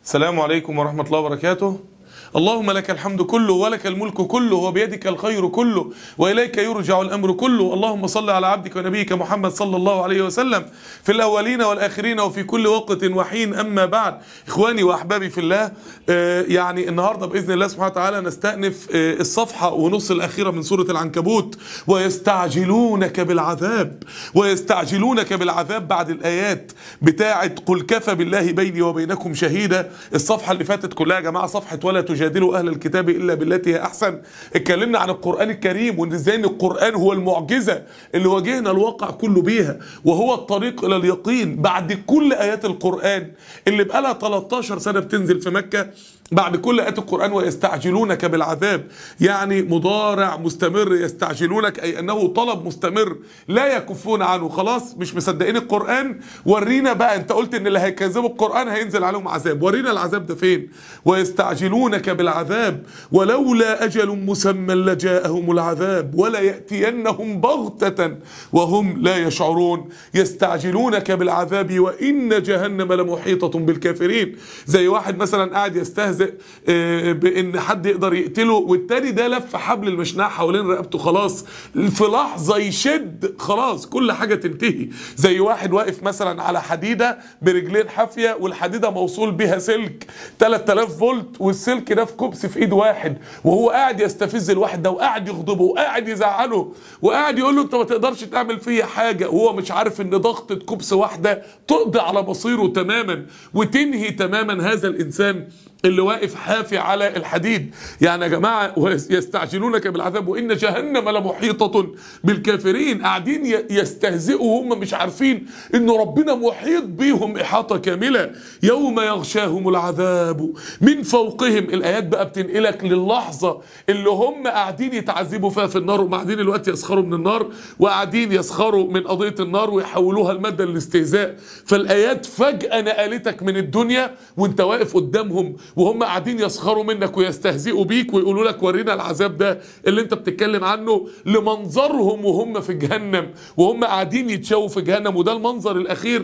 السلام عليكم ورحمة الله وبركاته اللهم لك الحمد كله ولك الملك كله وبيدك الخير كله وإليك يرجع الأمر كله اللهم صل على عبدك ونبيك محمد صلى الله عليه وسلم في الأولين والآخرين وفي كل وقت وحين أما بعد إخواني وأحبابي في الله آه، يعني النهاردة بإذن الله سبحانه وتعالى نستأنف آه، الصفحة ونص الأخيرة من سورة العنكبوت ويستعجلونك بالعذاب ويستعجلونك بالعذاب بعد الآيات بتاعة قل كفى بالله بيني وبينكم شهيدا الصفحة اللي فاتت كلها يا جماعة صفحة ولا تجادلوا أهل الكتاب إلا بالتي هي أحسن اتكلمنا عن القرآن الكريم وإن إزاي إن القرآن هو المعجزة اللي واجهنا الواقع كله بيها وهو الطريق إلى اليقين بعد كل آيات القرآن اللي بقالها 13 سنة بتنزل في مكة بعد كل آيات القرآن ويستعجلونك بالعذاب يعني مضارع مستمر يستعجلونك أي أنه طلب مستمر لا يكفون عنه خلاص مش مصدقين القرآن ورينا بقى أنت قلت إن اللي هيكذبوا القرآن هينزل عليهم عذاب ورينا العذاب ده فين ويستعجلونك بالعذاب ولولا أجل مسمى لجاءهم العذاب ولا يأتينهم بغتة وهم لا يشعرون يستعجلونك بالعذاب وإن جهنم لمحيطة بالكافرين زي واحد مثلا قاعد يستهزئ آه، بان حد يقدر يقتله والتاني ده لف حبل المشنقه حوالين رقبته خلاص في لحظه يشد خلاص كل حاجه تنتهي زي واحد واقف مثلا على حديده برجلين حافيه والحديده موصول بها سلك 3000 فولت والسلك ده في كوبس في ايد واحد وهو قاعد يستفز الواحد ده وقاعد يغضبه وقاعد يزعله وقاعد يقول له انت ما تقدرش تعمل فيا حاجه وهو مش عارف ان ضغطه كوبس واحده تقضي على مصيره تماما وتنهي تماما هذا الانسان اللي واقف حافي على الحديد يعني يا جماعة يستعجلونك بالعذاب وإن جهنم لمحيطة بالكافرين قاعدين ي- يستهزئوا هم مش عارفين إن ربنا محيط بيهم إحاطة كاملة يوم يغشاهم العذاب من فوقهم الآيات بقى بتنقلك للحظة اللي هم قاعدين يتعذبوا فيها في النار وهم قاعدين دلوقتي يسخروا من النار وقاعدين يسخروا من قضية النار ويحولوها لمادة للاستهزاء فالآيات فجأة نقلتك من الدنيا وانت واقف قدامهم وهم قاعدين يسخروا منك ويستهزئوا بيك ويقولوا لك ورينا العذاب ده اللي انت بتتكلم عنه لمنظرهم وهم في جهنم وهم قاعدين يتشووا في جهنم وده المنظر الأخير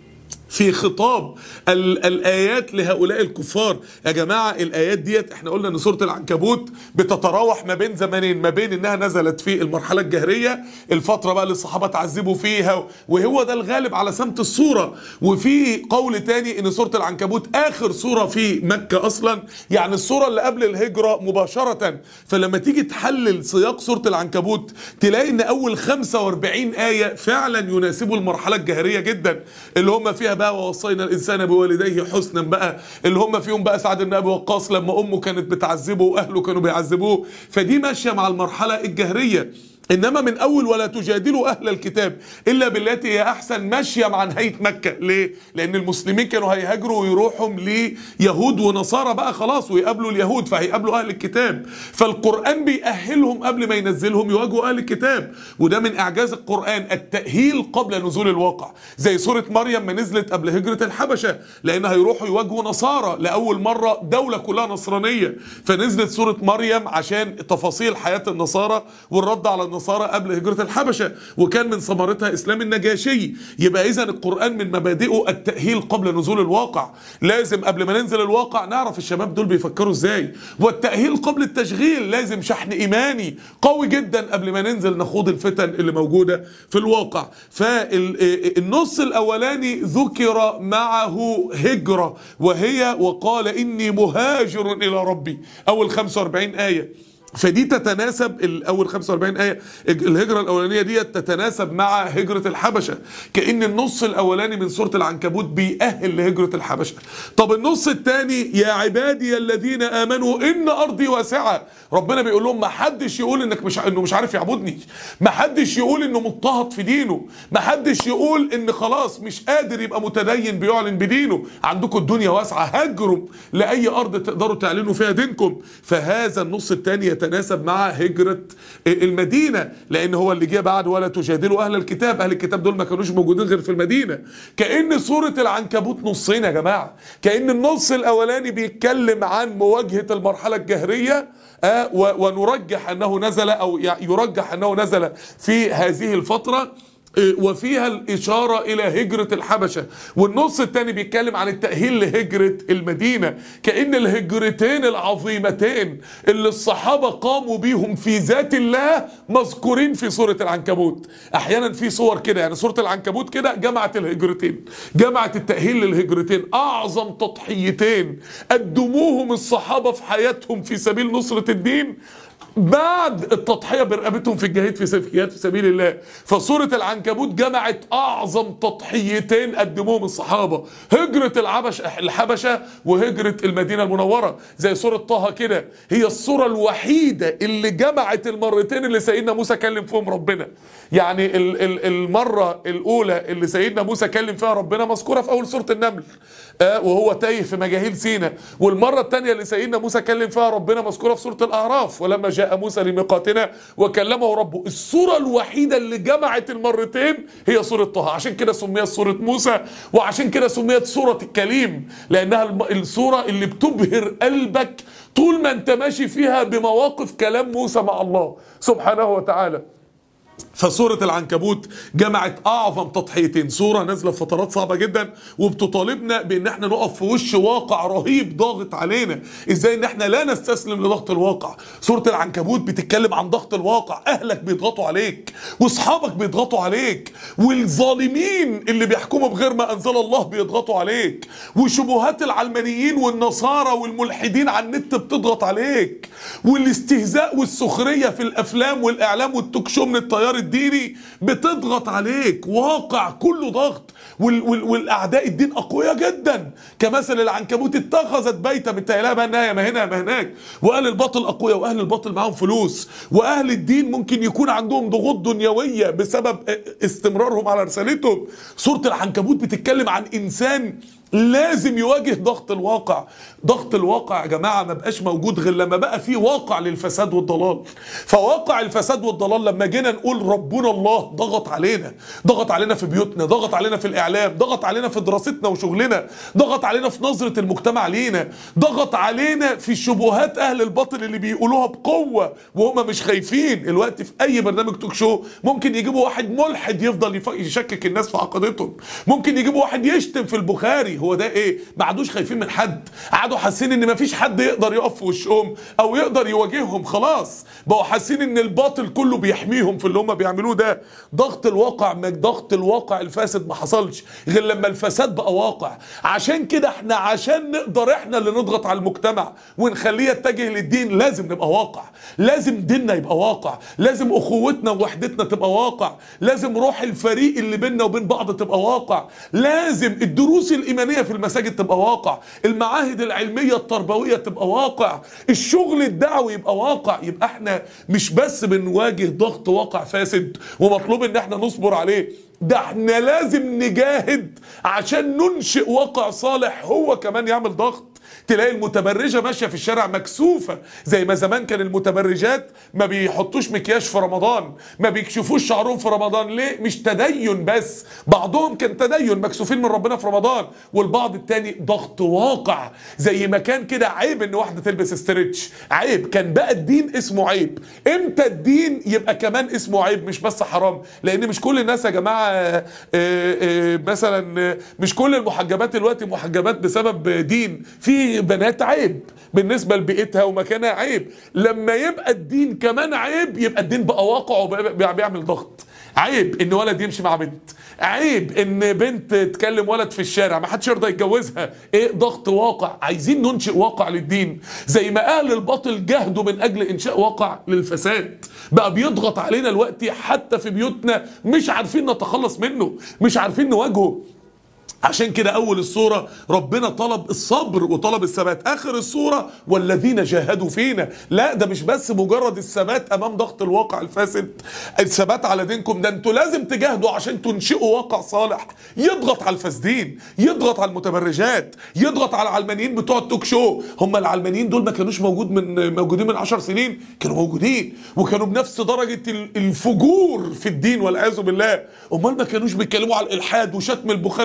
في خطاب ال الايات لهؤلاء الكفار يا جماعه الايات ديت احنا قلنا ان سوره العنكبوت بتتراوح ما بين زمانين ما بين انها نزلت في المرحله الجهريه الفتره بقى اللي الصحابه تعذبوا فيها وهو ده الغالب على سمت الصوره وفي قول تاني ان سوره العنكبوت اخر سوره في مكه اصلا يعني السوره اللي قبل الهجره مباشره فلما تيجي تحلل سياق سوره العنكبوت تلاقي ان اول 45 ايه فعلا يناسبوا المرحله الجهريه جدا اللي هم فيها بقى ووصينا الانسان بوالديه حسنا بقى اللي هم فيهم بقى سعد بن ابي وقاص لما امه كانت بتعذبه واهله كانوا بيعذبوه فدي ماشيه مع المرحله الجهريه انما من اول ولا تجادلوا اهل الكتاب الا بالتي هي احسن ماشيه مع نهايه مكه ليه لان المسلمين كانوا هيهاجروا ويروحوا ليهود ونصارى بقى خلاص ويقابلوا اليهود فهيقابلوا اهل الكتاب فالقران بيأهلهم قبل ما ينزلهم يواجهوا اهل الكتاب وده من اعجاز القران التأهيل قبل نزول الواقع زي سوره مريم ما نزلت قبل هجره الحبشه لان هيروحوا يواجهوا نصارى لاول مره دوله كلها نصرانيه فنزلت سوره مريم عشان تفاصيل حياه النصارى والرد على النصارى قبل هجرة الحبشة وكان من ثمرتها إسلام النجاشي يبقى إذا القرآن من مبادئه التأهيل قبل نزول الواقع لازم قبل ما ننزل الواقع نعرف الشباب دول بيفكروا إزاي والتأهيل قبل التشغيل لازم شحن إيماني قوي جدا قبل ما ننزل نخوض الفتن اللي موجودة في الواقع فالنص الأولاني ذكر معه هجرة وهي وقال إني مهاجر إلى ربي أول 45 آية فدي تتناسب الاول 45 ايه الهجره الاولانيه دي تتناسب مع هجره الحبشه كان النص الاولاني من سوره العنكبوت بيأهل لهجره الحبشه طب النص الثاني يا عبادي الذين امنوا ان ارضي واسعه ربنا بيقول لهم ما حدش يقول انك مش انه مش عارف يعبدني ما حدش يقول انه مضطهد في دينه ما حدش يقول ان خلاص مش قادر يبقى متدين بيعلن بدينه عندكم الدنيا واسعه هاجروا لاي ارض تقدروا تعلنوا فيها دينكم فهذا النص الثاني يتناسب مع هجرة المدينة لأن هو اللي جه بعد ولا تجادلوا أهل الكتاب أهل الكتاب دول ما كانوش موجودين غير في المدينة كأن سورة العنكبوت نصين يا جماعة كأن النص الأولاني بيتكلم عن مواجهة المرحلة الجهرية آه ونرجح أنه نزل أو يرجح أنه نزل في هذه الفترة وفيها الإشارة إلى هجرة الحبشة والنص الثاني بيتكلم عن التأهيل لهجرة المدينة كأن الهجرتين العظيمتين اللي الصحابة قاموا بيهم في ذات الله مذكورين في سورة العنكبوت أحيانا في صور كده يعني سورة العنكبوت كده جمعت الهجرتين جمعت التأهيل للهجرتين أعظم تضحيتين قدموهم الصحابة في حياتهم في سبيل نصرة الدين بعد التضحيه برقبتهم في الجهاد في الجهاد في سبيل الله فسوره العنكبوت جمعت اعظم تضحيتين قدموهم الصحابه هجره العبش الحبشه وهجره المدينه المنوره زي سوره طه كده هي السوره الوحيده اللي جمعت المرتين اللي سيدنا موسى كلم فيهم ربنا يعني ال ال المره الاولى اللي سيدنا موسى كلم فيها ربنا مذكوره في اول سوره النمل آه وهو تايه في مجاهيل سينا والمره الثانيه اللي سيدنا موسى كلم فيها ربنا مذكوره في سوره الاعراف ولما جاء موسى لميقاتنا وكلمه ربه السوره الوحيده اللي جمعت المرتين هي سوره طه عشان كده سميت سوره موسى وعشان كده سميت سوره الكليم لانها السوره اللي بتبهر قلبك طول ما انت ماشي فيها بمواقف كلام موسى مع الله سبحانه وتعالى فسورة العنكبوت جمعت أعظم تضحيتين سورة نازلة في فترات صعبة جدا وبتطالبنا بأن احنا نقف في وش واقع رهيب ضاغط علينا إزاي أن احنا لا نستسلم لضغط الواقع سورة العنكبوت بتتكلم عن ضغط الواقع أهلك بيضغطوا عليك وأصحابك بيضغطوا عليك والظالمين اللي بيحكموا بغير ما أنزل الله بيضغطوا عليك وشبهات العلمانيين والنصارى والملحدين على النت بتضغط عليك والاستهزاء والسخرية في الأفلام والإعلام والتوك شو من التيار الديني بتضغط عليك واقع كله ضغط وال وال والاعداء الدين اقوياء جدا كمثل العنكبوت اتخذت بيتا من تهلها بقى انها ما هنا ما هناك واهل الباطل اقوياء واهل الباطل معاهم فلوس واهل الدين ممكن يكون عندهم ضغوط دنيويه بسبب استمرارهم على رسالتهم سوره العنكبوت بتتكلم عن انسان لازم يواجه ضغط الواقع ضغط الواقع يا جماعة ما بقاش موجود غير لما بقى في واقع للفساد والضلال فواقع الفساد والضلال لما جينا نقول ربنا الله ضغط علينا ضغط علينا في بيوتنا ضغط علينا في الإعلام ضغط علينا في دراستنا وشغلنا ضغط علينا في نظرة المجتمع لينا ضغط علينا في شبهات أهل الباطل اللي بيقولوها بقوة وهم مش خايفين الوقت في أي برنامج توك شو ممكن يجيبوا واحد ملحد يفضل يشكك الناس في عقيدتهم ممكن يجيبوا واحد يشتم في البخاري هو ده ايه ما عادوش خايفين من حد قعدوا حاسين ان مفيش حد يقدر يقف في وشهم او يقدر يواجههم خلاص بقوا حاسين ان الباطل كله بيحميهم في اللي هم بيعملوه ده ضغط الواقع ضغط الواقع الفاسد ما حصلش غير لما الفساد بقى واقع عشان كده احنا عشان نقدر احنا اللي نضغط على المجتمع ونخليه يتجه للدين لازم نبقى واقع لازم ديننا يبقى واقع لازم اخوتنا ووحدتنا تبقى واقع لازم روح الفريق اللي بيننا وبين بعض تبقى واقع لازم الدروس الايمانيه في المساجد تبقى واقع المعاهد العلميه التربويه تبقى واقع الشغل الدعوي يبقى واقع يبقى احنا مش بس بنواجه ضغط واقع فاسد ومطلوب ان احنا نصبر عليه ده احنا لازم نجاهد عشان ننشئ واقع صالح هو كمان يعمل ضغط تلاقي المتبرجة ماشية في الشارع مكسوفة زي ما زمان كان المتبرجات ما بيحطوش مكياج في رمضان ما بيكشفوش شعرهم في رمضان ليه مش تدين بس بعضهم كان تدين مكسوفين من ربنا في رمضان والبعض التاني ضغط واقع زي ما كان كده عيب ان واحدة تلبس استرتش عيب كان بقى الدين اسمه عيب امتى الدين يبقى كمان اسمه عيب مش بس حرام لان مش كل الناس يا جماعة آآ آآ مثلا مش كل المحجبات دلوقتي محجبات بسبب دين في بنات عيب بالنسبه لبيئتها ومكانها عيب لما يبقى الدين كمان عيب يبقى الدين بقى واقع وبقى بيعمل ضغط عيب ان ولد يمشي مع بنت عيب ان بنت تكلم ولد في الشارع ما حدش يرضى يتجوزها ايه ضغط واقع عايزين ننشئ واقع للدين زي ما اهل الباطل جهدوا من اجل انشاء واقع للفساد بقى بيضغط علينا الوقت حتى في بيوتنا مش عارفين نتخلص منه مش عارفين نواجهه عشان كده اول الصورة ربنا طلب الصبر وطلب الثبات اخر الصورة والذين جاهدوا فينا لا ده مش بس مجرد الثبات امام ضغط الواقع الفاسد الثبات على دينكم ده انتوا لازم تجاهدوا عشان تنشئوا واقع صالح يضغط على الفاسدين يضغط على المتبرجات يضغط على العلمانيين بتوع التوك شو هم العلمانيين دول ما كانوش موجود من موجودين من عشر سنين كانوا موجودين وكانوا بنفس درجة الفجور في الدين والعياذ بالله امال ما كانوش بيتكلموا على الالحاد وشتم البخاري بالمنظر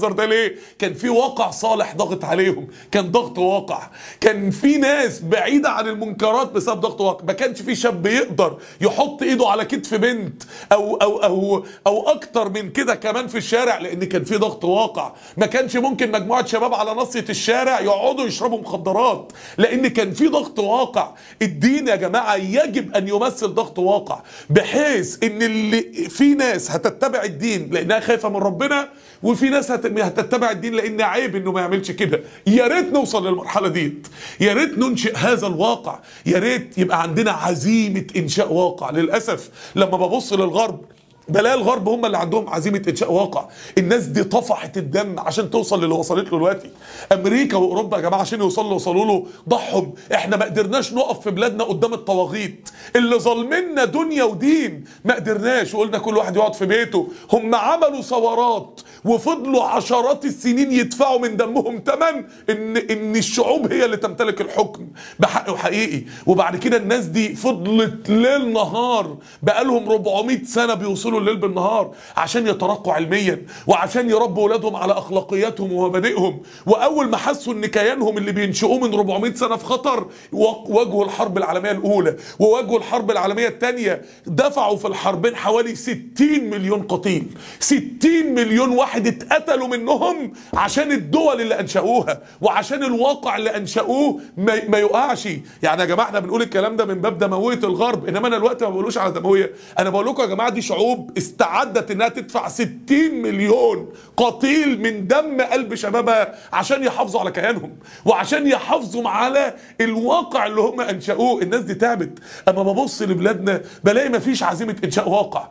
المنظر ده ليه كان في واقع صالح ضغط عليهم كان ضغط واقع كان في ناس بعيده عن المنكرات بسبب ضغط واقع ما كانش في شاب يقدر يحط ايده على كتف بنت او او او او اكتر من كده كمان في الشارع لان كان في ضغط واقع ما كانش ممكن مجموعه شباب على ناصيه الشارع يقعدوا يشربوا مخدرات لان كان في ضغط واقع الدين يا جماعه يجب ان يمثل ضغط واقع بحيث ان اللي في ناس هتتبع الدين لانها خايفه من ربنا وفي ناس هت- هتتبع الدين لان عيب انه ما يعملش كده يا ريت نوصل للمرحله ديت يا ريت ننشئ هذا الواقع يا ريت يبقى عندنا عزيمه انشاء واقع للاسف لما ببص للغرب بلاقي الغرب هم اللي عندهم عزيمه انشاء واقع الناس دي طفحت الدم عشان توصل للي وصلت له دلوقتي امريكا واوروبا يا جماعه عشان يوصلوا وصلوا له ضحوا احنا ما قدرناش نقف في بلادنا قدام الطواغيت اللي ظالمنا دنيا ودين ما قدرناش وقلنا كل واحد يقعد في بيته هم عملوا ثورات وفضلوا عشرات السنين يدفعوا من دمهم ثمن ان ان الشعوب هي اللي تمتلك الحكم بحق وحقيقي وبعد كده الناس دي فضلت ليل نهار بقالهم 400 سنه بيوصلوا الليل بالنهار عشان يترقوا علميا وعشان يربوا اولادهم على اخلاقياتهم ومبادئهم واول ما حسوا ان كيانهم اللي بينشئوه من 400 سنه في خطر و- واجهوا الحرب العالميه الاولى وواجهوا الحرب العالميه الثانيه دفعوا في الحربين حوالي 60 مليون قتيل 60 مليون واحد اتقتلوا منهم عشان الدول اللي انشأوها وعشان الواقع اللي انشأوه ما, ما يقعش يعني يا جماعه احنا بنقول الكلام ده من باب دمويه الغرب انما انا الوقت ما بقولوش على دمويه انا بقول لكم يا جماعه دي شعوب استعدت انها تدفع 60 مليون قتيل من دم قلب شبابها عشان يحافظوا على كيانهم وعشان يحافظوا على الواقع اللي هم انشأوه الناس دي تعبت اما ببص لبلادنا بلاقي مفيش عزيمه انشاء واقع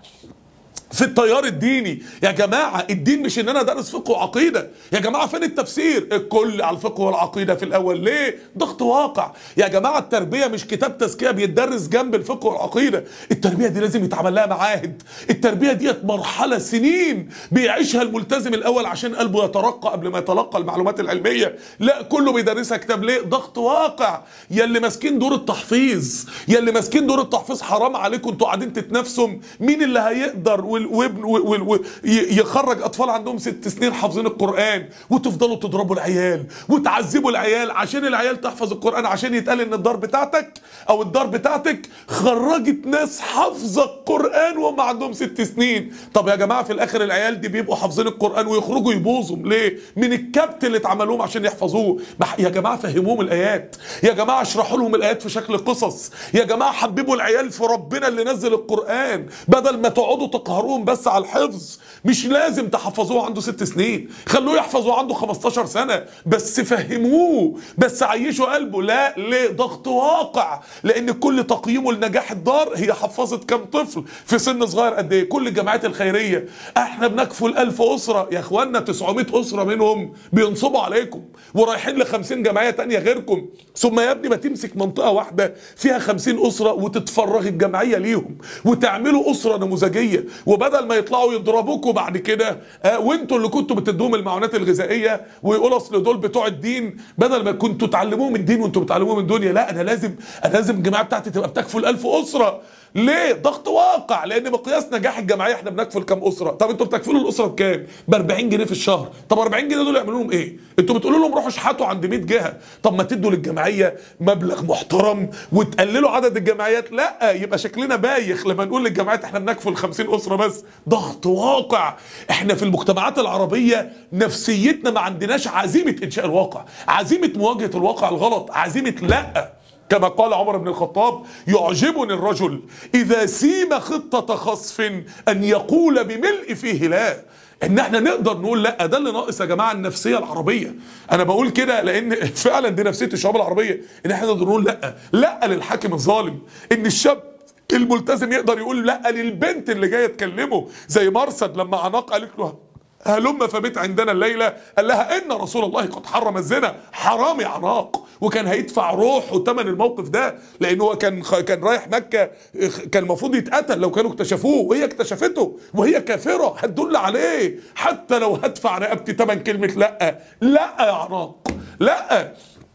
في التيار الديني يا جماعة الدين مش ان انا دارس فقه وعقيدة يا جماعة فين التفسير الكل على الفقه والعقيدة في الاول ليه ضغط واقع يا جماعة التربية مش كتاب تزكية بيتدرس جنب الفقه والعقيدة التربية دي لازم يتعمل لها معاهد التربية ديت مرحلة سنين بيعيشها الملتزم الاول عشان قلبه يترقى قبل ما يتلقى المعلومات العلمية لا كله بيدرسها كتاب ليه ضغط واقع يا اللي ماسكين دور التحفيظ يا اللي ماسكين دور التحفيظ حرام عليكم انتوا قاعدين تتنافسوا مين اللي هيقدر وال- وابن وال- وال- ي- يخرج اطفال عندهم ست سنين حافظين القران وتفضلوا تضربوا العيال وتعذبوا العيال عشان العيال تحفظ القران عشان يتقال ان الدار بتاعتك او الدار بتاعتك خرجت ناس حافظه القران وهم عندهم ست سنين طب يا جماعه في الاخر العيال دي بيبقوا حافظين القران ويخرجوا يبوظوا ليه من الكبت اللي اتعمل لهم عشان يحفظوه ما ح- يا جماعه فهموهم الايات يا جماعه اشرحوا لهم الايات في شكل قصص يا جماعه حببوا العيال في ربنا اللي نزل القران بدل ما تقعدوا تقهروهم بس على الحفظ مش لازم تحفظوه عنده ست سنين خلوه يحفظه عنده 15 سنه بس فهموه بس عيشوا قلبه لا ليه ضغط واقع لان كل تقييمه لنجاح الدار هي حفظت كام طفل في سن صغير قد ايه كل الجمعيات الخيريه احنا بنكفل 1000 اسره يا اخوانا 900 اسره منهم بينصبوا عليكم ورايحين ل 50 جمعيه تانية غيركم ثم يا ابني ما تمسك منطقه واحده فيها 50 اسره وتتفرغ الجمعيه ليهم وتعملوا اسره نموذجيه وبدل ما يطلعوا يضربوكوا بعد كده آه وانتوا اللي كنتوا بتدوهم المعونات الغذائيه ويقولوا اصل دول بتوع الدين بدل ما كنتوا تعلموهم الدين وانتوا بتعلموهم الدنيا لا انا لازم انا لازم الجماعه بتاعتي تبقى بتكفل 1000 اسره ليه ضغط واقع لان مقياس نجاح الجمعيه احنا بنكفل كام اسره طب انتوا بتكفلوا الاسره بكام ب 40 جنيه في الشهر طب 40 جنيه دول يعملوا لهم ايه انتوا بتقولوا لهم روحوا اشحتوا عند 100 جهه طب ما تدوا للجمعيه مبلغ محترم وتقللوا عدد الجمعيات لا يبقى شكلنا بايخ لما نقول للجمعيات احنا بنكفل 50 اسره بس ضغط واقع احنا في المجتمعات العربيه نفسيتنا ما عندناش عزيمه انشاء الواقع عزيمه مواجهه الواقع الغلط عزيمه لا كما قال عمر بن الخطاب يعجبني الرجل إذا سيم خطة خصف أن يقول بملء فيه لا ان احنا نقدر نقول لا ده اللي ناقص يا جماعه النفسيه العربيه انا بقول كده لان فعلا دي نفسيه الشعوب العربيه ان احنا نقدر نقول لا لا للحاكم الظالم ان الشاب الملتزم يقدر يقول لا للبنت اللي جايه تكلمه زي مرصد لما عناق قالت له هلم فبت عندنا الليلة قال لها إن رسول الله قد حرم الزنا حرام يا عناق وكان هيدفع روحه ثمن الموقف ده لأن هو كان كان رايح مكة كان المفروض يتقتل لو كانوا اكتشفوه وهي اكتشفته وهي كافرة هتدل عليه حتى لو هدفع رقبتي ثمن كلمة لأ لأ يا عناق لأ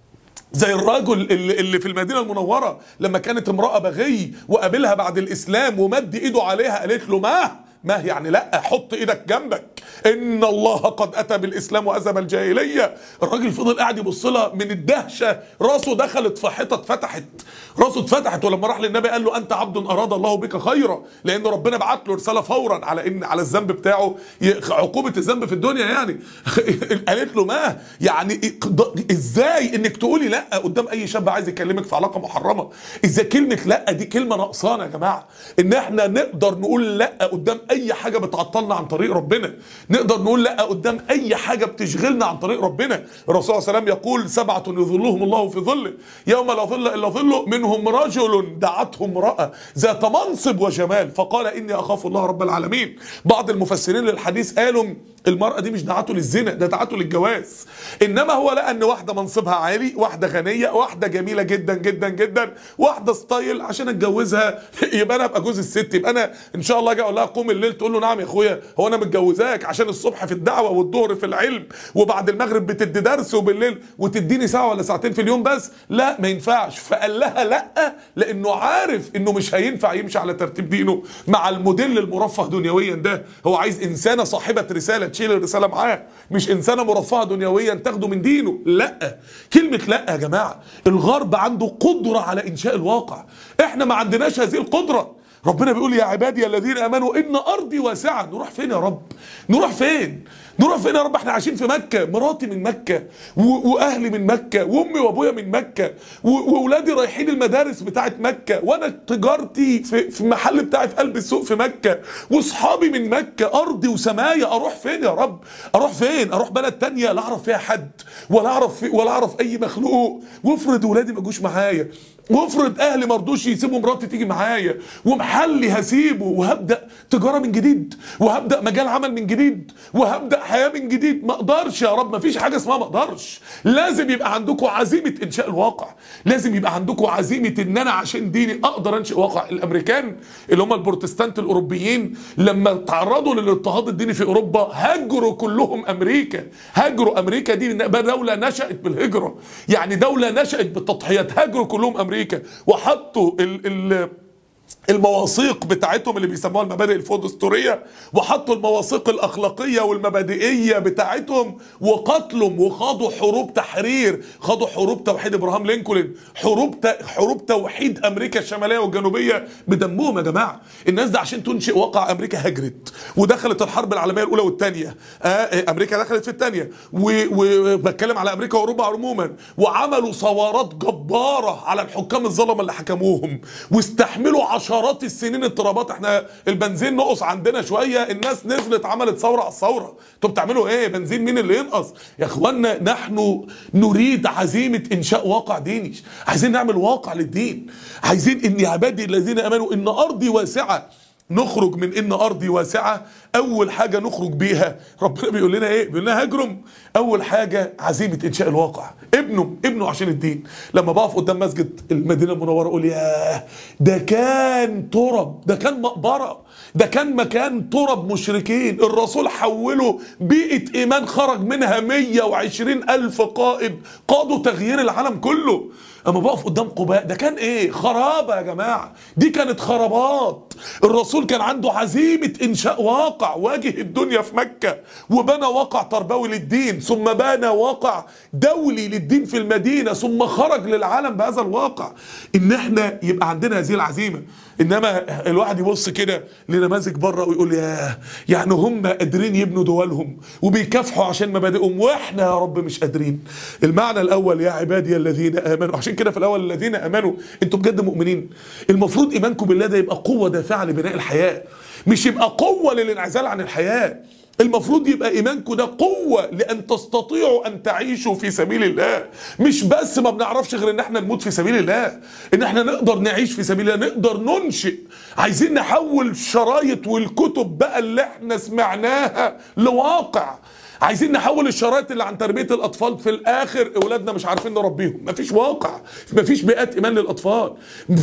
زي الرجل اللي, اللي في المدينة المنورة لما كانت امرأة بغي وقابلها بعد الإسلام ومد إيده عليها قالت له ما ما يعني لا حط ايدك جنبك ان الله قد اتى بالاسلام واذهب الجاهليه الراجل فضل قاعد يبص لها من الدهشه راسه دخلت في حيطه اتفتحت راسه اتفتحت ولما راح للنبي قال له انت عبد اراد الله بك خيرا لان ربنا بعت له رساله فورا على ان على الذنب بتاعه ي- عقوبه الذنب في الدنيا يعني قالت له ما يعني ازاي انك تقولي لا قدام اي شاب عايز يكلمك في علاقه محرمه ازاي كلمه لا دي كلمه نقصانه يا جماعه ان احنا نقدر نقول لا قدام اي حاجه بتعطلنا عن طريق ربنا نقدر نقول لا قدام اي حاجه بتشغلنا عن طريق ربنا الرسول صلى الله عليه وسلم يقول سبعه يظلهم الله في ظله يوم لا ظل الا ظله منهم رجل دعته امراه ذات منصب وجمال فقال اني اخاف الله رب العالمين بعض المفسرين للحديث قالوا المرأة دي مش دعته للزنا ده دعته للجواز إنما هو لقى إن واحدة منصبها عالي واحدة غنية واحدة جميلة جدا جدا جدا واحدة ستايل عشان أتجوزها يبقى أنا أبقى جوز الست يبقى أنا إن شاء الله أجي أقول لها قوم الليل تقول له نعم يا أخويا هو أنا متجوزاك عشان الصبح في الدعوة والظهر في العلم وبعد المغرب بتدي درس وبالليل وتديني ساعة ولا ساعتين في اليوم بس لا ما ينفعش فقال لها لا لأنه عارف إنه مش هينفع يمشي على ترتيب دينه مع الموديل المرفه دنيويا ده هو عايز إنسانة صاحبة رسالة تشيل الرسالة معاه مش إنسانة مرفهة دنيويا تاخده من دينه لا كلمة لا يا جماعة الغرب عنده قدرة على إنشاء الواقع إحنا ما عندناش هذه القدرة ربنا بيقول يا عبادي الذين امنوا ان ارضي واسعه نروح فين يا رب نروح فين نروح فين يا رب احنا عايشين في مكه مراتي من مكه و- واهلي من مكه وامي وابويا من مكه و- واولادي رايحين المدارس بتاعت مكه وانا تجارتي في في محل بتاعي في قلب السوق في مكه واصحابي من مكه ارضي وسمايا اروح فين يا رب اروح فين اروح بلد تانية لا اعرف فيها حد ولا اعرف في ولا اعرف اي مخلوق وافرض ولادي ما جوش معايا وافرض اهلي ما رضوش يسيبوا مراتي تيجي معايا ومحلي هسيبه وهبدا تجاره من جديد وهبدا مجال عمل من جديد وهبدا حياه من جديد ما اقدرش يا رب ما فيش حاجه اسمها ما اقدرش لازم يبقى عندكم عزيمه انشاء الواقع لازم يبقى عندكم عزيمه ان انا عشان ديني اقدر انشئ واقع الامريكان اللي هم البروتستانت الاوروبيين لما تعرضوا للاضطهاد الديني في اوروبا هاجروا كلهم امريكا هاجروا امريكا دي دوله نشات بالهجره يعني دوله نشات بالتضحيات هاجروا كلهم امريكا وحطوا ال ال المواثيق بتاعتهم اللي بيسموها المبادئ الفودستورية وحطوا المواثيق الأخلاقية والمبادئية بتاعتهم وقتلهم وخاضوا حروب تحرير خاضوا حروب توحيد إبراهام لينكولن حروب ت... حروب توحيد أمريكا الشمالية والجنوبية بدمهم يا جماعة الناس ده عشان تنشئ واقع أمريكا هجرت ودخلت الحرب العالمية الأولى والثانية آه أمريكا دخلت في الثانية وبتكلم على أمريكا وأوروبا عموما وعملوا ثورات جبارة على الحكام الظلمة اللي حكموهم واستحملوا عشرات السنين اضطرابات احنا البنزين نقص عندنا شويه الناس نزلت عملت ثوره على الثوره انتوا بتعملوا ايه بنزين مين اللي ينقص يا اخوانا نحن نريد عزيمه انشاء واقع ديني عايزين نعمل واقع للدين عايزين ان عبادي الذين امنوا ان ارضي واسعه نخرج من ان ارضي واسعه اول حاجه نخرج بيها ربنا بيقول لنا ايه بيقول لنا هاجرم اول حاجه عزيمه انشاء الواقع ابنه ابنه عشان الدين لما بقف قدام مسجد المدينه المنوره اقول ياه ده كان ترب ده كان مقبره ده كان مكان ترب مشركين الرسول حوله بيئه ايمان خرج منها 120 الف قائد قادوا تغيير العالم كله اما بقف قدام قباء ده كان ايه خرابه يا جماعه دي كانت خرابات الرسول كان عنده عزيمه انشاء واقع واجه الدنيا في مكه وبنى واقع تربوي للدين ثم بنى واقع دولي للدين في المدينه ثم خرج للعالم بهذا الواقع ان احنا يبقى عندنا هذه العزيمه انما الواحد يبص كده لنماذج بره ويقول يا يعني هم قادرين يبنوا دولهم وبيكافحوا عشان مبادئهم واحنا يا رب مش قادرين المعنى الاول يا عبادي الذين امنوا عشان كده في الاول الذين امنوا انتوا بجد مؤمنين المفروض ايمانكم بالله ده يبقى قوه دافعه لبناء الحياه مش يبقى قوه للانعزال عن الحياه المفروض يبقى ايمانكم ده قوه لان تستطيعوا ان تعيشوا في سبيل الله مش بس ما بنعرفش غير ان احنا نموت في سبيل الله ان احنا نقدر نعيش في سبيل الله نقدر ننشئ عايزين نحول الشرايط والكتب بقى اللي احنا سمعناها لواقع عايزين نحول الشرايط اللي عن تربيه الاطفال في الاخر اولادنا مش عارفين نربيهم مفيش واقع مفيش بيئات ايمان للاطفال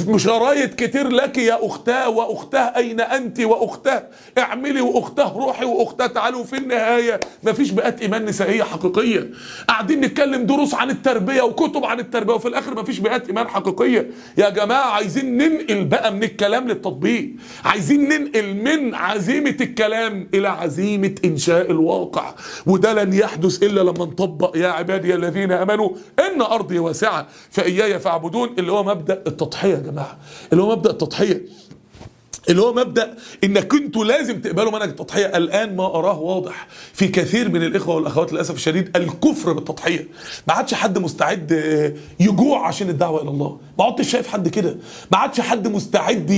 شرايط كتير لك يا اختاه واختاه اين انت واختاه اعملي واختاه روحي واختاه تعالي وفي النهايه مفيش بيئات ايمان نسائيه حقيقيه قاعدين نتكلم دروس عن التربيه وكتب عن التربيه وفي الاخر مفيش بيئات ايمان حقيقيه يا جماعه عايزين ننقل بقى من الكلام للتطبيق عايزين ننقل من عزيمه الكلام الى عزيمه انشاء الواقع وده لن يحدث الا لما نطبق يا عبادي الذين امنوا ان ارضي واسعه فاياي فاعبدون اللي هو مبدا التضحيه يا جماعه اللي هو مبدا التضحيه اللي هو مبدا انك انتوا لازم تقبلوا منهج التضحيه الان ما اراه واضح في كثير من الاخوه والاخوات للاسف الشديد الكفر بالتضحيه ما عادش حد مستعد آه، يجوع عشان الدعوه الى الله ما عدتش شايف حد كده ما عادش حد مستعد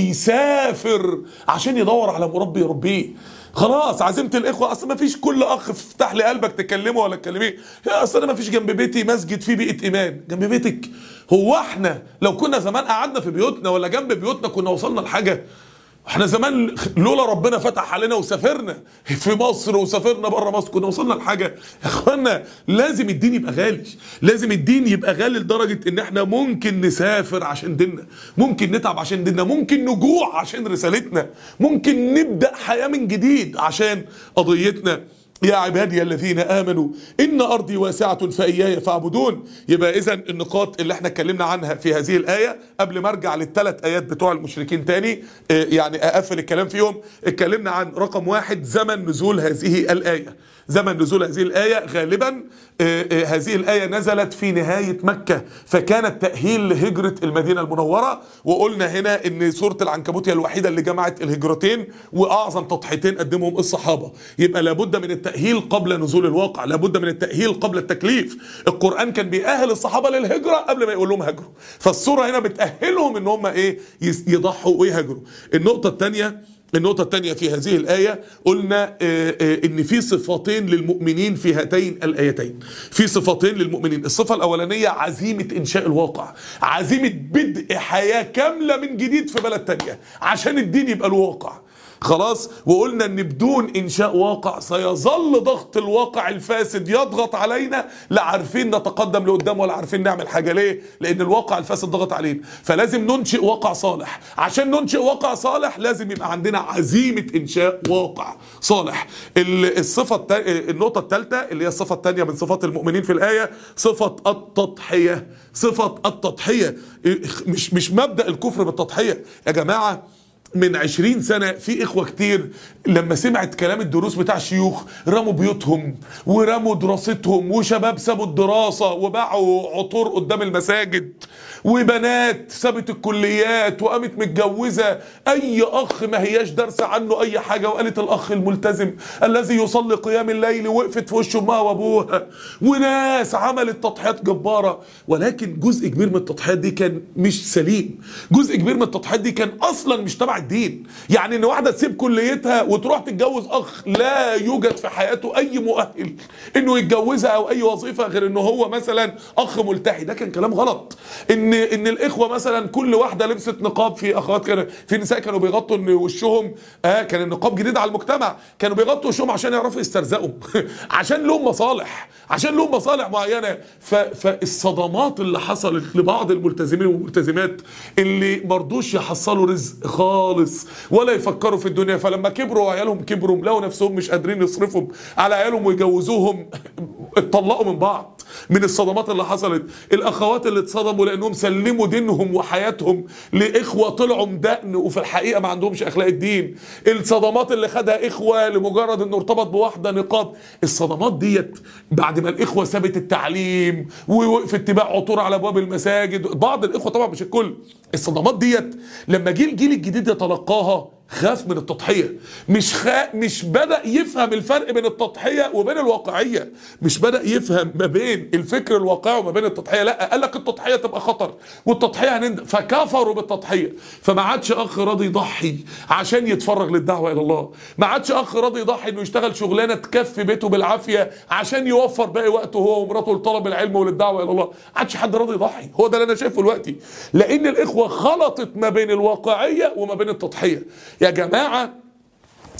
يسافر عشان يدور على مربي يربيه خلاص عزيمه الاخوه اصل ما فيش كل اخ افتح لي قلبك تكلمه ولا تكلميه يا اصل انا ما فيش جنب بيتي مسجد فيه بيئه ايمان جنب بيتك هو احنا لو كنا زمان قعدنا في بيوتنا ولا جنب بيوتنا كنا وصلنا لحاجه احنا زمان لولا ربنا فتح علينا وسافرنا في مصر وسافرنا بره مصر كنا وصلنا لحاجه يا اخوانا لازم الدين يبقى غالي لازم الدين يبقى غالي لدرجه ان احنا ممكن نسافر عشان ديننا ممكن نتعب عشان ديننا ممكن نجوع عشان رسالتنا ممكن نبدا حياه من جديد عشان قضيتنا يا عبادي الذين امنوا ان ارضي واسعه فاياي فاعبدون يبقى اذا النقاط اللي احنا اتكلمنا عنها في هذه الايه قبل ما ارجع للثلاث ايات بتوع المشركين تاني آه، يعني اقفل الكلام فيهم اتكلمنا عن رقم واحد زمن نزول هذه الايه زمن نزول هذه الآية غالبا آه، آه، هذه الآية نزلت في نهاية مكة فكانت تأهيل لهجرة المدينة المنورة وقلنا هنا ان سورة العنكبوت هي الوحيدة اللي جمعت الهجرتين وأعظم تضحيتين قدمهم الصحابة يبقى لابد من التأهيل قبل نزول الواقع لابد من التأهيل قبل التكليف القرآن كان بيأهل الصحابة للهجرة قبل ما يقول لهم هاجروا فالسورة هنا بتأهلهم ان هم ايه يس- يضحوا ويهاجروا النقطة الثانية النقطة الثانية في هذه الآية قلنا آه، آه، إن في صفتين للمؤمنين في هاتين الآيتين في صفتين للمؤمنين الصفة الأولانية عزيمة إنشاء الواقع عزيمة بدء حياة كاملة من جديد في بلد تانية عشان الدين يبقى الواقع خلاص وقلنا ان بدون انشاء واقع سيظل ضغط الواقع الفاسد يضغط علينا لا عارفين نتقدم لقدام ولا عارفين نعمل حاجه ليه لان الواقع الفاسد ضغط علينا فلازم ننشئ واقع صالح عشان ننشئ واقع صالح لازم يبقى عندنا عزيمه انشاء واقع صالح ال- الصفه التا... النقطه الثالثه اللي هي الصفه الثانيه من صفات المؤمنين في الايه صفه التضحيه صفه التضحيه مش مش مبدا الكفر بالتضحيه يا جماعه من عشرين سنة في إخوة كتير لما سمعت كلام الدروس بتاع الشيوخ رموا بيوتهم ورموا دراستهم وشباب سابوا الدراسة وباعوا عطور قدام المساجد وبنات سابت الكليات وقامت متجوزة أي أخ ما هياش دارسة عنه أي حاجة وقالت الأخ الملتزم الذي يصلي قيام الليل وقفت في وش أمها وأبوها وناس عملت تضحيات جبارة ولكن جزء كبير من التضحيات دي كان مش سليم جزء كبير من التضحيات دي كان أصلا مش تبع الدين يعني إن واحدة تسيب كليتها وتروح تتجوز أخ لا يوجد في حياته أي مؤهل إنه يتجوزها أو أي وظيفة غير إنه هو مثلا أخ ملتحي ده كان كلام غلط إن إن الإخوة مثلا كل واحدة لبست نقاب في أخوات كانوا في نساء كانوا بيغطوا إن وشهم آه كان النقاب جديد على المجتمع كانوا بيغطوا وشهم عشان يعرفوا يسترزقوا عشان لهم مصالح عشان لهم مصالح معينة ف فالصدمات اللي حصلت لبعض الملتزمين والملتزمات اللي مرضوش يحصلوا رزق خالص ولا يفكروا في الدنيا فلما كبروا وعيالهم كبروا لقوا نفسهم مش قادرين يصرفوا على عيالهم ويجوزوهم اتطلقوا من بعض من الصدمات اللي حصلت الاخوات اللي اتصدموا لانهم سلموا دينهم وحياتهم لاخوه طلعوا مدقن وفي الحقيقه ما عندهمش اخلاق الدين الصدمات اللي خدها اخوه لمجرد انه ارتبط بواحده نقاب الصدمات ديت بعد ما الاخوه سابت التعليم ووقفت تباع عطور على ابواب المساجد بعض الاخوه طبعا مش الكل الصدمات ديت لما جه الجيل الجديد يتلقاها خاف من التضحيه مش خا... مش بدا يفهم الفرق بين التضحيه وبين الواقعيه مش بدا يفهم ما بين الفكر الواقعي وما بين التضحيه لا قال لك التضحيه تبقى خطر والتضحيه هنند فكفروا بالتضحيه فما عادش اخ راضي يضحي عشان يتفرغ للدعوه الى الله ما عادش اخ راضي يضحي انه يشتغل شغلانه تكفي بيته بالعافيه عشان يوفر باقي وقته هو ومراته لطلب العلم وللدعوه الى الله ما عادش حد راضي يضحي هو ده اللي انا شايفه دلوقتي لان الاخوه خلطت ما بين الواقعيه وما بين التضحيه يا جماعه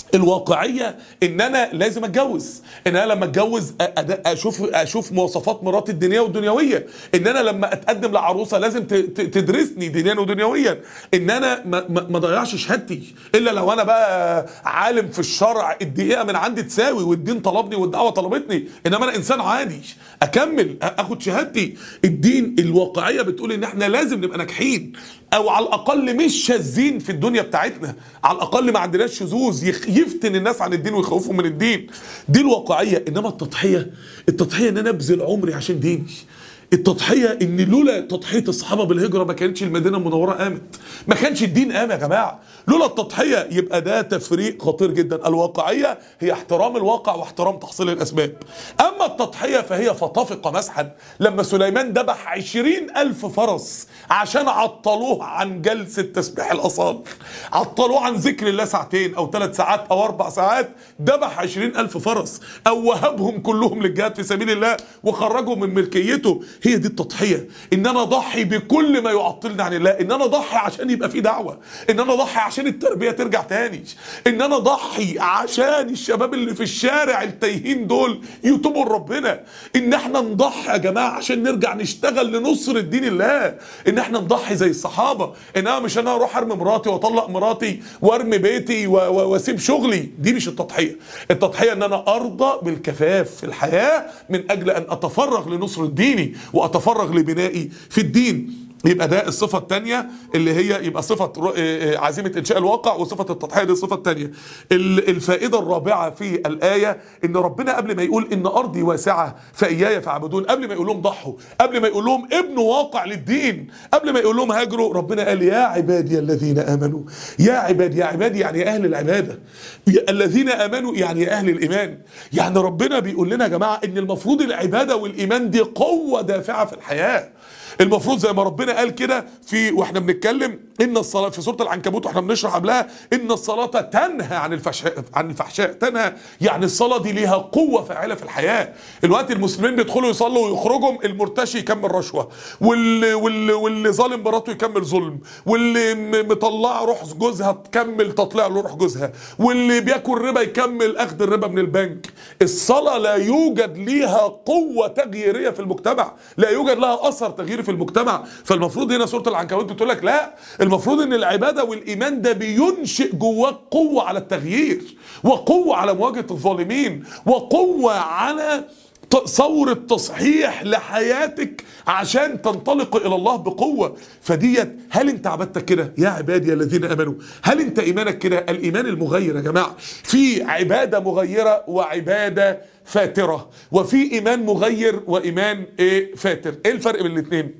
الواقعيه ان انا لازم اتجوز ان انا لما اتجوز أ- أد- اشوف اشوف مواصفات مراتي الدينيه والدنيويه ان انا لما اتقدم لعروسه لازم ت- ت- تدرسني دينيا ودنيويا ان انا ما- ما ما اضيعش شهادتي الا لو انا بقى عالم في الشرع الدقيقه من عندي تساوي والدين طلبني والدعوه طلبتني انما انا انسان عادي اكمل أ- اخد شهادتي الدين الواقعيه بتقول ان احنا لازم نبقى ناجحين او على الاقل مش شاذين في الدنيا بتاعتنا على الاقل ما عندناش شذوذ يخ- يفتن الناس عن الدين ويخوفهم من الدين دي الواقعيه انما التضحيه التضحيه ان انا ابذل عمري عشان ديني التضحيه ان لولا تضحيه الصحابه بالهجره ما كانتش المدينه المنوره قامت ما كانش الدين قام يا جماعه لولا التضحيه يبقى ده تفريق خطير جدا الواقعيه هي احترام الواقع واحترام تحصيل الاسباب اما التضحيه فهي فتفق مسحا لما سليمان ذبح عشرين الف فرس عشان عطلوه عن جلسه تسبيح الاصال عطلوه عن ذكر الله ساعتين او ثلاث ساعات او اربع ساعات ذبح عشرين الف فرس او وهبهم كلهم للجهاد في سبيل الله وخرجهم من ملكيته هي دي التضحيه ان انا اضحي بكل ما يعطلني عن الله ان انا اضحي عشان يبقى في دعوه ان انا اضحي عشان التربيه ترجع تاني ان انا اضحي عشان الشباب اللي في الشارع التايهين دول يتوبوا لربنا ان احنا نضحي يا جماعه عشان نرجع نشتغل لنصر الدين الله ان احنا نضحي زي الصحابه ان انا مش انا اروح ارمي مراتي واطلق مراتي وارمي بيتي و- و- واسيب شغلي دي مش التضحيه التضحيه ان انا ارضى بالكفاف في الحياه من اجل ان اتفرغ لنصر ديني واتفرغ لبنائي في الدين يبقى ده الصفة الثانية اللي هي يبقى صفة ر- آه، آه، عزيمة إنشاء الواقع وصفة التضحية دي الصفة الثانية ال- الفائدة الرابعة في الآية إن ربنا قبل ما يقول إن أرضي واسعة فإياي فاعبدون قبل ما يقول لهم ضحوا قبل ما يقول لهم ابنوا واقع للدين قبل ما يقول لهم هاجروا ربنا قال يا عبادي الذين آمنوا يا عبادي يا عبادي يعني يا أهل العبادة يا الذين آمنوا يعني يا أهل الإيمان يعني ربنا بيقول لنا يا جماعة إن المفروض العبادة والإيمان دي قوة دافعة في الحياة المفروض زي ما ربنا قال كده في واحنا بنتكلم ان الصلاه في سوره العنكبوت واحنا بنشرح قبلها ان الصلاه تنهى عن الفحشاء عن الفحشاء تنهى يعني الصلاه دي ليها قوه فاعله في الحياه الوقت المسلمين بيدخلوا يصلوا ويخرجوا المرتشي يكمل رشوه واللي واللي واللي ظالم مراته يكمل ظلم واللي م- مطلعه روح جوزها تكمل تطلع له روح جوزها واللي بياكل ربا يكمل اخذ الربا من البنك الصلاه لا يوجد ليها قوه تغييريه في المجتمع لا يوجد لها اثر تغييري في المجتمع فالمفروض هنا سوره العنكبوت بتقول لك لا المفروض ان العباده والايمان ده بينشئ جواك قوه على التغيير وقوه على مواجهه الظالمين وقوه على ت- ثورة تصحيح لحياتك عشان تنطلق إلى الله بقوة فديت هل أنت عبادتك كده يا عبادي الذين آمنوا هل أنت إيمانك كده الإيمان المغير يا جماعة في عبادة مغيرة وعبادة فاترة وفي إيمان مغير وإيمان إيه فاتر إيه الفرق بين الاثنين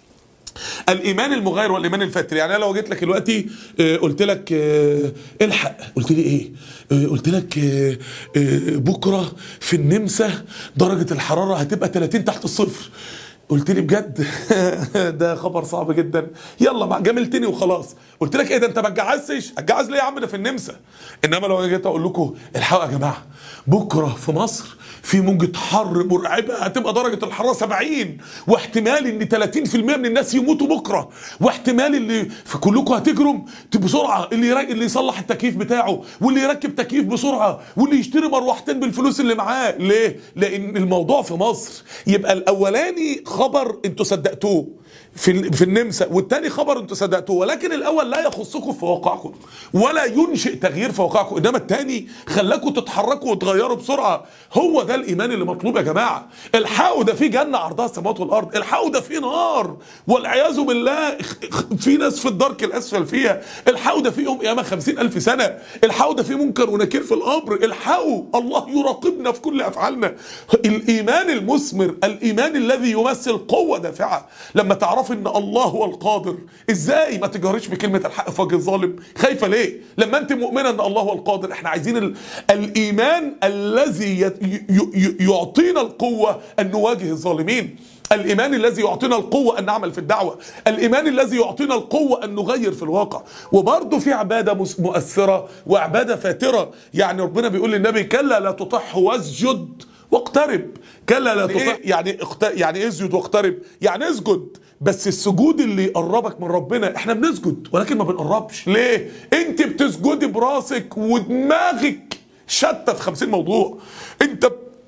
الايمان المغاير والايمان الفاتر يعني انا لو جيت لك دلوقتي آه، قلت لك آه، الحق قلت لي ايه آه، قلت لك آه، آه، بكره في النمسا درجه الحراره هتبقى 30 تحت الصفر قلت لي بجد ده خبر صعب جدا يلا ما جاملتني وخلاص قلت لك ايه ده انت ما تجعزش اتجعز ليه يا عم ده في النمسا انما لو جيت اقول لكم الحقوا يا جماعه بكره في مصر في موجة حر مرعبة هتبقى درجة الحرارة 70 واحتمال ان 30% من الناس يموتوا بكرة واحتمال اللي في كلكم هتجرم بسرعة اللي يرا- اللي يصلح التكييف بتاعه واللي يركب تكييف بسرعة واللي يشتري مروحتين بالفلوس اللي معاه ليه؟ لأن الموضوع في مصر يبقى الأولاني خبر انتوا صدقتوه في في النمسا والتاني خبر انتوا صدقتوه ولكن الاول لا يخصكم في واقعكم ولا ينشئ تغيير في واقعكم انما التاني خلاكم تتحركوا وتغيروا بسرعه هو ده الايمان اللي مطلوب يا جماعه الحقوا ده في جنه عرضها السماوات والارض الحقوا ده في نار والعياذ بالله في ناس في الدرك الاسفل فيها الحقوا ده في يوم قيامه خمسين الف سنه الحقوا ده في منكر ونكير في القبر الحقوا الله يراقبنا في كل افعالنا الايمان المثمر الايمان الذي يمثل قوه دافعه لما تعرف ان الله هو القادر ازاي ما تجهرش بكلمه الحق في وجه الظالم خايفه ليه لما انت مؤمنه ان الله هو القادر احنا عايزين ال... الايمان الذي ي... ي... ي... يعطينا القوه ان نواجه الظالمين الإيمان الذي يعطينا القوة أن نعمل في الدعوة الإيمان الذي يعطينا القوة أن نغير في الواقع وبرضه في عبادة مس- مؤثرة وعبادة فاترة يعني ربنا بيقول للنبي كلا لا تطعه واسجد واقترب كلا لا تطع يعني اقت... يعني اسجد واقترب يعني اسجد بس السجود اللي يقربك من ربنا احنا بنسجد ولكن ما بنقربش ليه انت بتسجدي براسك ودماغك شتى في خمسين موضوع انت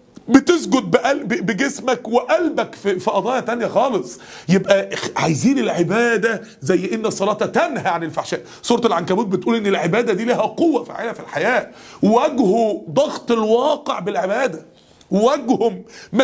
بتسجد بقلب بجسمك وقلبك في, في قضايا تانية خالص يبقى عايزين العبادة زي إن الصلاة تنهى عن الفحشاء سورة العنكبوت بتقول إن العبادة دي لها قوة فعالية في الحياة واجهوا ضغط الواقع بالعبادة واجههم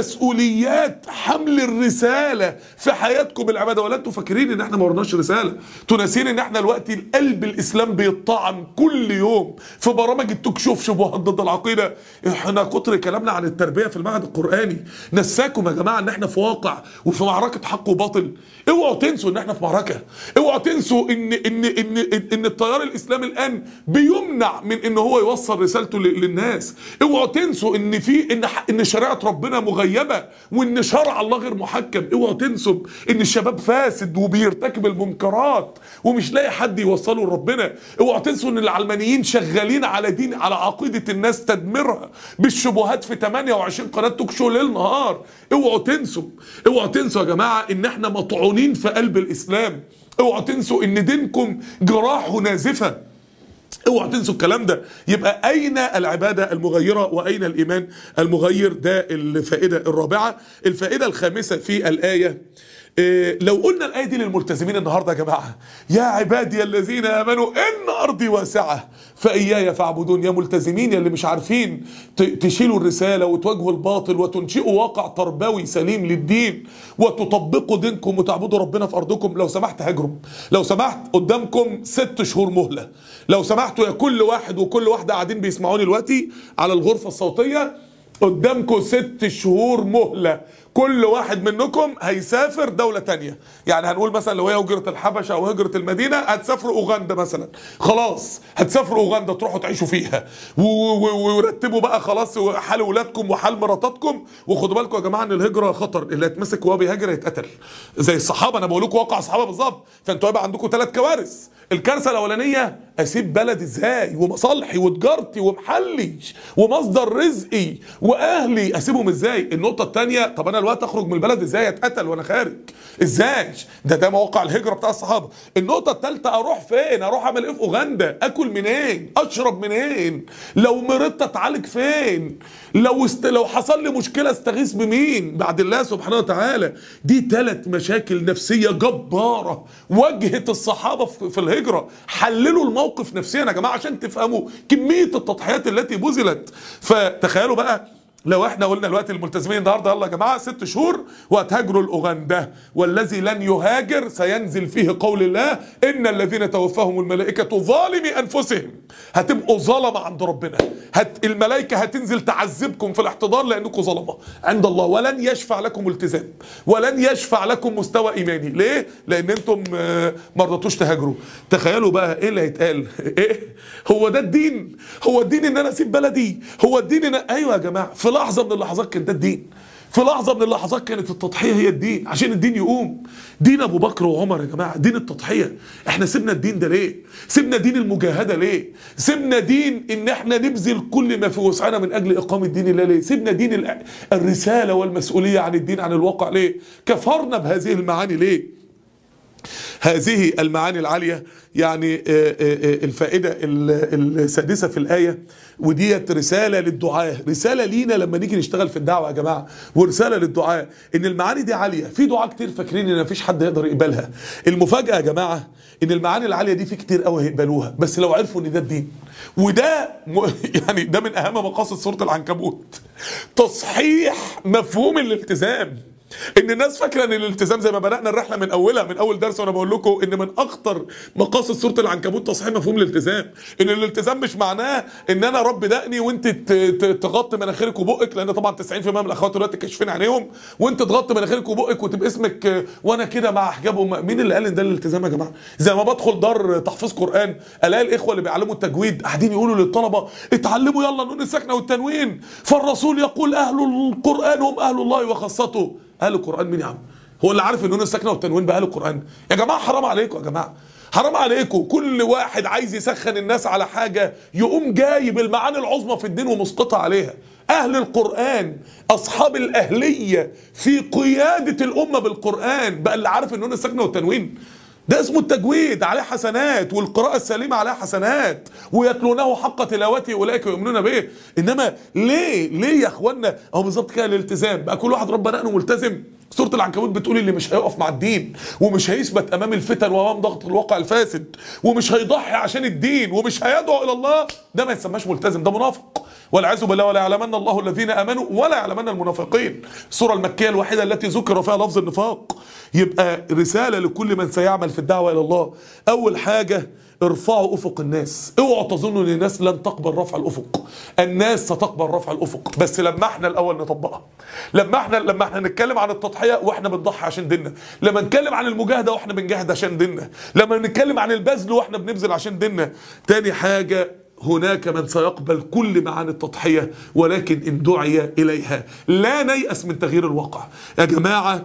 مسؤوليات حمل الرسالة في حياتكم العبادة ولا انتوا فاكرين ان احنا ما ورناش رسالة تناسين ان احنا الوقت القلب الاسلام بيطعن كل يوم في برامج التوك شوف شبهات ضد العقيدة احنا كتر كلامنا عن التربية في المعهد القرآني نساكم يا جماعة ان احنا في واقع وفي معركة حق وباطل اوعوا تنسوا ان احنا في معركة اوعوا تنسوا ان ان ان ان, إن التيار الاسلامي الان بيمنع من ان هو يوصل رسالته للناس اوعوا تنسوا ان في ان ان شريعه ربنا مغيبه وان شرع الله غير محكم اوعوا تنسوا ان الشباب فاسد وبيرتكب المنكرات ومش لاقي حد يوصله لربنا اوعوا تنسوا ان العلمانيين شغالين على دين على عقيده الناس تدميرها بالشبهات في 28 قناه توك شو ليل نهار اوعوا تنسوا اوعوا تنسوا يا جماعه ان احنا مطعونين في قلب الاسلام اوعوا تنسوا ان دينكم جراحه نازفه اوعوا تنسوا الكلام ده يبقى اين العباده المغيره واين الايمان المغير ده الفائده الرابعه الفائده الخامسه في الايه إيه لو قلنا الآية دي للملتزمين النهاردة يا جماعة يا عبادي الذين آمنوا إن أرضي واسعة فإياي فاعبدون يا ملتزمين يا اللي مش عارفين تشيلوا الرسالة وتواجهوا الباطل وتنشئوا واقع تربوي سليم للدين وتطبقوا دينكم وتعبدوا ربنا في أرضكم لو سمحت هاجروا لو سمحت قدامكم ست شهور مهلة لو سمحتوا يا كل واحد وكل واحدة قاعدين بيسمعوني دلوقتي على الغرفة الصوتية قدامكم ست شهور مهلة كل واحد منكم هيسافر دولة تانية يعني هنقول مثلا لو هي هجرة الحبشة أو هجرة المدينة هتسافروا أوغندا مثلا خلاص هتسافروا أوغندا تروحوا تعيشوا فيها ورتبوا بقى خلاص حال ولادكم وحال مراتاتكم وخدوا بالكم يا جماعة إن الهجرة خطر اللي هيتمسك وهو بيهاجر يتقتل زي الصحابة أنا بقول لكم واقع الصحابة بالظبط فأنتوا هيبقى عندكم ثلاث كوارث الكارثة الأولانية أسيب بلدي إزاي ومصالحي وتجارتي ومحلي ومصدر رزقي وأهلي أسيبهم إزاي النقطة الثانية طب أنا الوقت اخرج من البلد ازاي اتقتل وانا خارج ازاي ده ده مواقع الهجره بتاع الصحابه النقطه الثالثه اروح فين اروح اعمل ايه في اوغندا اكل منين اشرب منين لو مرضت اتعالج فين لو است... لو حصل لي مشكله استغيث بمين بعد الله سبحانه وتعالى دي ثلاث مشاكل نفسيه جباره واجهت الصحابه في الهجره حللوا الموقف نفسيا يا جماعه عشان تفهموا كميه التضحيات التي بذلت فتخيلوا بقى لو احنا قلنا الوقت الملتزمين النهارده يلا يا جماعه ست شهور وهتهاجروا لاوغندا والذي لن يهاجر سينزل فيه قول الله ان الذين توفاهم الملائكه ظالمي انفسهم هتبقوا ظلمه عند ربنا هت الملائكه هتنزل تعذبكم في الاحتضار لانكم ظلمه عند الله ولن يشفع لكم التزام ولن يشفع لكم مستوى ايماني ليه؟ لان انتم ما رضيتوش تهاجروا تخيلوا بقى ايه اللي هيتقال ايه هو ده الدين هو الدين ان انا اسيب بلدي هو الدين ان ايوه يا جماعه في لحظة من اللحظات كان ده الدين في لحظة من اللحظات كانت التضحية هي الدين عشان الدين يقوم دين أبو بكر وعمر يا جماعة دين التضحية احنا سيبنا الدين ده ليه سيبنا دين المجاهدة ليه سيبنا دين ان احنا نبذل كل ما في وسعنا من أجل إقامة دين الله ليه سيبنا دين الرسالة والمسؤولية عن الدين عن الواقع ليه كفرنا بهذه المعاني ليه هذه المعاني العالية يعني الفائدة السادسة في الآية وديت رسالة للدعاة رسالة لينا لما نيجي نشتغل في الدعوة يا جماعة ورسالة للدعاة إن المعاني دي عالية في دعاة كتير فاكرين إن مفيش حد يقدر يقبلها المفاجأة يا جماعة إن المعاني العالية دي في كتير قوي هيقبلوها بس لو عرفوا إن ده الدين وده يعني ده من أهم مقاصد سورة العنكبوت تصحيح مفهوم الالتزام ان الناس فاكره ان الالتزام زي ما بدانا الرحله من اولها من اول درس وانا بقول لكم ان من اخطر مقاصد سوره العنكبوت تصحيح مفهوم الالتزام ان الالتزام مش معناه ان انا رب دقني وانت تغطي مناخيرك وبقك لان طبعا 90% من الاخوات دلوقتي كاشفين عينيهم وانت تغطي مناخيرك وبقك وتبقى اسمك وانا كده مع حجاب مين اللي قال ان ده الالتزام يا جماعه زي ما بدخل دار تحفيظ قران الاقي الاخوه اللي بيعلموا التجويد قاعدين يقولوا للطلبه اتعلموا يلا النون الساكنه والتنوين فالرسول يقول اهل القران هم اهل الله وخاصته اهل القران مين يا عم هو اللي عارف النون الساكنه والتنوين باهل القران يا جماعه حرام عليكم يا جماعه حرام عليكم كل واحد عايز يسخن الناس على حاجه يقوم جايب المعاني العظمى في الدين ومسقطها عليها اهل القران اصحاب الاهليه في قياده الامه بالقران بقى اللي عارف النون الساكنه والتنوين ده اسمه التجويد عليه حسنات والقراءة السليمة عليها حسنات ويتلونه حق تلاوته أولئك يؤمنون به إنما ليه ليه يا إخوانا أهو بالظبط كده الالتزام بقى كل واحد ربنا أنه ملتزم سورة العنكبوت بتقول اللي مش هيقف مع الدين ومش هيثبت أمام الفتن وأمام ضغط الواقع الفاسد ومش هيضحي عشان الدين ومش هيدعو إلى الله ده ما يسماش ملتزم ده منافق والعياذ بالله ولا يعلمن الله الذين امنوا ولا يعلمن المنافقين السوره المكيه الوحيده التي ذكر فيها لفظ النفاق يبقى رساله لكل من سيعمل في الدعوه الى الله اول حاجه ارفعوا افق الناس اوعوا تظنوا ان الناس لن تقبل رفع الافق الناس ستقبل رفع الافق بس لما احنا الاول نطبقها لما احنا لما احنا نتكلم عن التضحيه واحنا بنضحي عشان ديننا لما نتكلم عن المجاهده واحنا بنجاهد عشان ديننا لما نتكلم عن البذل واحنا بنبذل عشان ديننا تاني حاجه هناك من سيقبل كل معاني التضحية ولكن إن دعي إليها لا نيأس من تغيير الواقع يا جماعة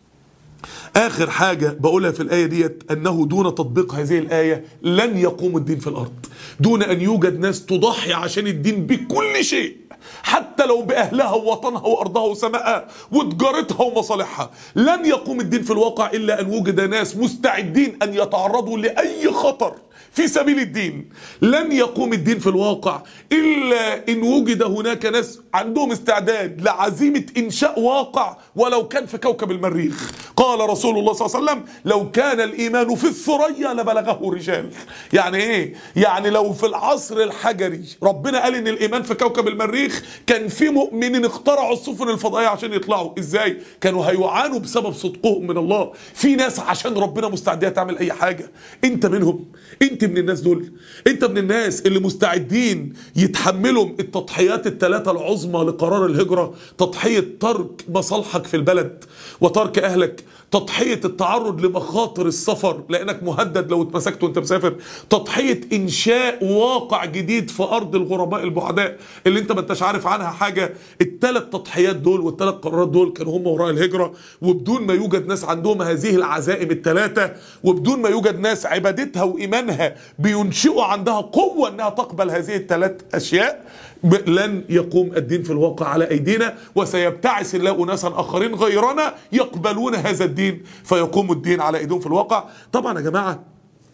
آخر حاجة بقولها في الآية ديت أنه دون تطبيق هذه الآية لن يقوم الدين في الأرض دون أن يوجد ناس تضحي عشان الدين بكل شيء حتى لو بأهلها ووطنها وأرضها وسمائها وتجارتها ومصالحها لن يقوم الدين في الواقع إلا أن وجد ناس مستعدين أن يتعرضوا لأي خطر في سبيل الدين لن يقوم الدين في الواقع إلا إن وجد هناك ناس عندهم استعداد لعزيمة إنشاء واقع ولو كان في كوكب المريخ قال رسول الله صلى الله عليه وسلم لو كان الإيمان في الثريا لبلغه الرجال يعني إيه؟ يعني لو في العصر الحجري ربنا قال إن الإيمان في كوكب المريخ كان في مؤمنين اخترعوا السفن الفضائية عشان يطلعوا إزاي؟ كانوا هيعانوا بسبب صدقهم من الله في ناس عشان ربنا مستعدية تعمل أي حاجة أنت منهم أنت من الناس دول أنت من الناس اللي مستعدين يتحملوا التضحيات الثلاثة العظمى لقرار الهجرة تضحية ترك مصالحك في البلد وترك أهلك تضحية التعرض لمخاطر السفر لأنك مهدد لو اتمسكت وانت مسافر تضحية إنشاء واقع جديد في أرض الغرباء البعداء اللي انت ما انتش عارف عنها حاجة الثلاث تضحيات دول والثلاث قرارات دول كانوا هم وراء الهجرة وبدون ما يوجد ناس عندهم هذه العزائم الثلاثة وبدون ما يوجد ناس عبادتها وإيمانها بينشئوا عندها قوة انها تقبل هذه الثلاث أشياء لن يقوم الدين في الواقع على أيدينا وسيبتعث الله أناسا آخرين غيرنا يقبلون هذا الدين فيقوم الدين على أيديهم في الواقع طبعا يا جماعة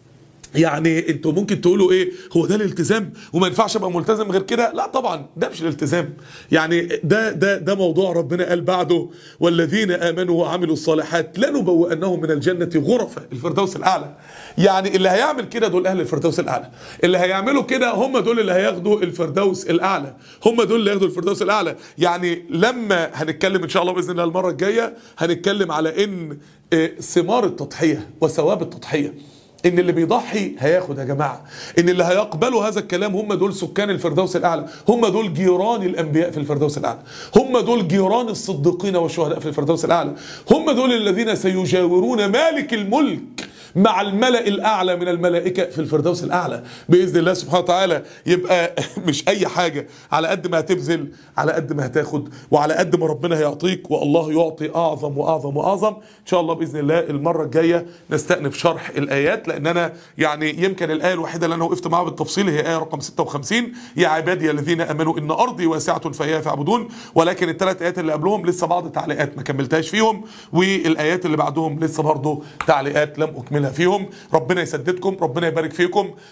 يعني انتوا ممكن تقولوا ايه هو ده الالتزام وما ينفعش ابقى ملتزم غير كده لا طبعا ده مش الالتزام يعني ده ده ده موضوع ربنا قال بعده والذين امنوا وعملوا الصالحات لنبوئنهم من الجنه غرفا الفردوس الاعلى يعني اللي هيعمل كده دول اهل الفردوس الاعلى اللي هيعملوا كده هم دول اللي هياخدوا الفردوس الاعلى هم دول اللي هياخدوا الفردوس الاعلى يعني لما هنتكلم ان شاء الله باذن الله المره الجايه هنتكلم على ان ثمار التضحيه وثواب التضحيه ان اللي بيضحي هياخد يا جماعه ان اللي هيقبلوا هذا الكلام هم دول سكان الفردوس الاعلى هم دول جيران الانبياء في الفردوس الاعلى هم دول جيران الصديقين والشهداء في الفردوس الاعلى هم دول الذين سيجاورون مالك الملك مع الملأ الأعلى من الملائكة في الفردوس الأعلى بإذن الله سبحانه وتعالى يبقى مش أي حاجة على قد ما هتبذل على قد ما هتاخد وعلى قد ما ربنا هيعطيك والله يعطي أعظم وأعظم وأعظم إن شاء الله بإذن الله المرة الجاية نستأنف شرح الآيات لأن أنا يعني يمكن الآية الوحيدة اللي أنا وقفت معاها بالتفصيل هي آية رقم 56 يا عبادي الذين آمنوا إن أرضي واسعة فإياي فاعبدون ولكن الثلاث آيات اللي قبلهم لسه بعض التعليقات ما كملتهاش فيهم والآيات اللي بعدهم لسه برضه تعليقات لم أكملها منها فيهم ربنا يسددكم ربنا يبارك فيكم آآ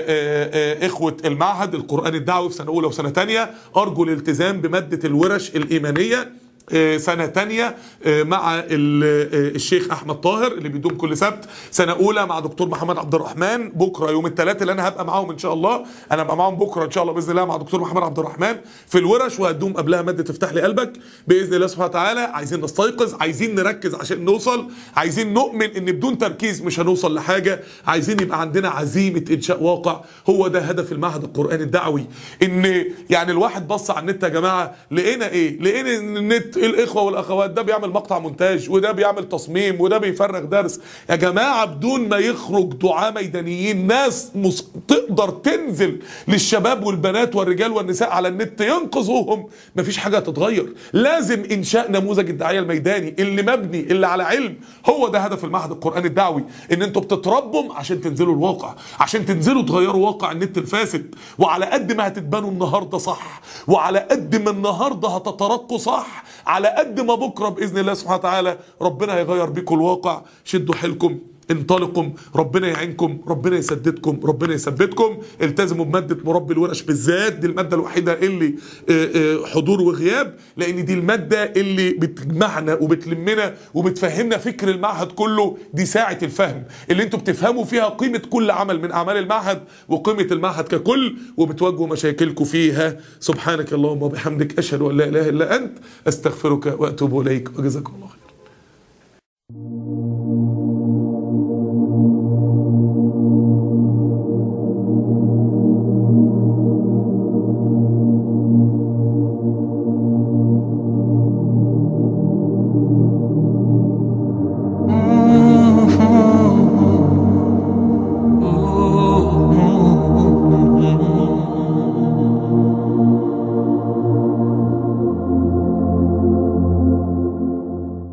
آآ إخوة المعهد القرآن الدعوي في سنة أولى وسنة تانية أرجو الالتزام بمادة الورش الإيمانية سنة تانية مع الشيخ أحمد طاهر اللي بيدوم كل سبت سنة أولى مع دكتور محمد عبد الرحمن بكرة يوم الثلاث اللي أنا هبقى معاهم إن شاء الله أنا هبقى معاهم بكرة إن شاء الله بإذن الله مع دكتور محمد عبد الرحمن في الورش وهدوم قبلها مادة تفتح لي قلبك بإذن الله سبحانه وتعالى عايزين نستيقظ عايزين نركز عشان نوصل عايزين نؤمن إن بدون تركيز مش هنوصل لحاجة عايزين يبقى عندنا عزيمة إنشاء واقع هو ده هدف المعهد القرآني الدعوي إن يعني الواحد بص على النت يا جماعة لقينا إيه؟ لقينا إن النت الاخوه والاخوات ده بيعمل مقطع مونتاج وده بيعمل تصميم وده بيفرغ درس يا جماعه بدون ما يخرج دعاة ميدانيين ناس تقدر تنزل للشباب والبنات والرجال والنساء على النت ينقذوهم مفيش حاجه هتتغير لازم انشاء نموذج الداعيه الميداني اللي مبني اللي على علم هو ده هدف المعهد القراني الدعوي ان انتوا بتتربوا عشان تنزلوا الواقع عشان تنزلوا تغيروا واقع النت الفاسد وعلى قد ما هتتبنوا النهارده صح وعلى قد ما النهارده هتترقوا صح على قد ما بكره باذن الله سبحانه وتعالى ربنا هيغير بيكم الواقع شدوا حيلكم انطلقوا ربنا يعينكم ربنا يسددكم ربنا يثبتكم التزموا بماده مربي الورش بالذات دي الماده الوحيده اللي آه، آه، حضور وغياب لان دي الماده اللي بتجمعنا وبتلمنا وبتفهمنا فكر المعهد كله دي ساعه الفهم اللي انتوا بتفهموا فيها قيمه كل عمل من اعمال المعهد وقيمه المعهد ككل وبتواجهوا مشاكلكم فيها سبحانك اللهم وبحمدك اشهد ان لا اله الا انت استغفرك واتوب اليك وجزاكم الله خير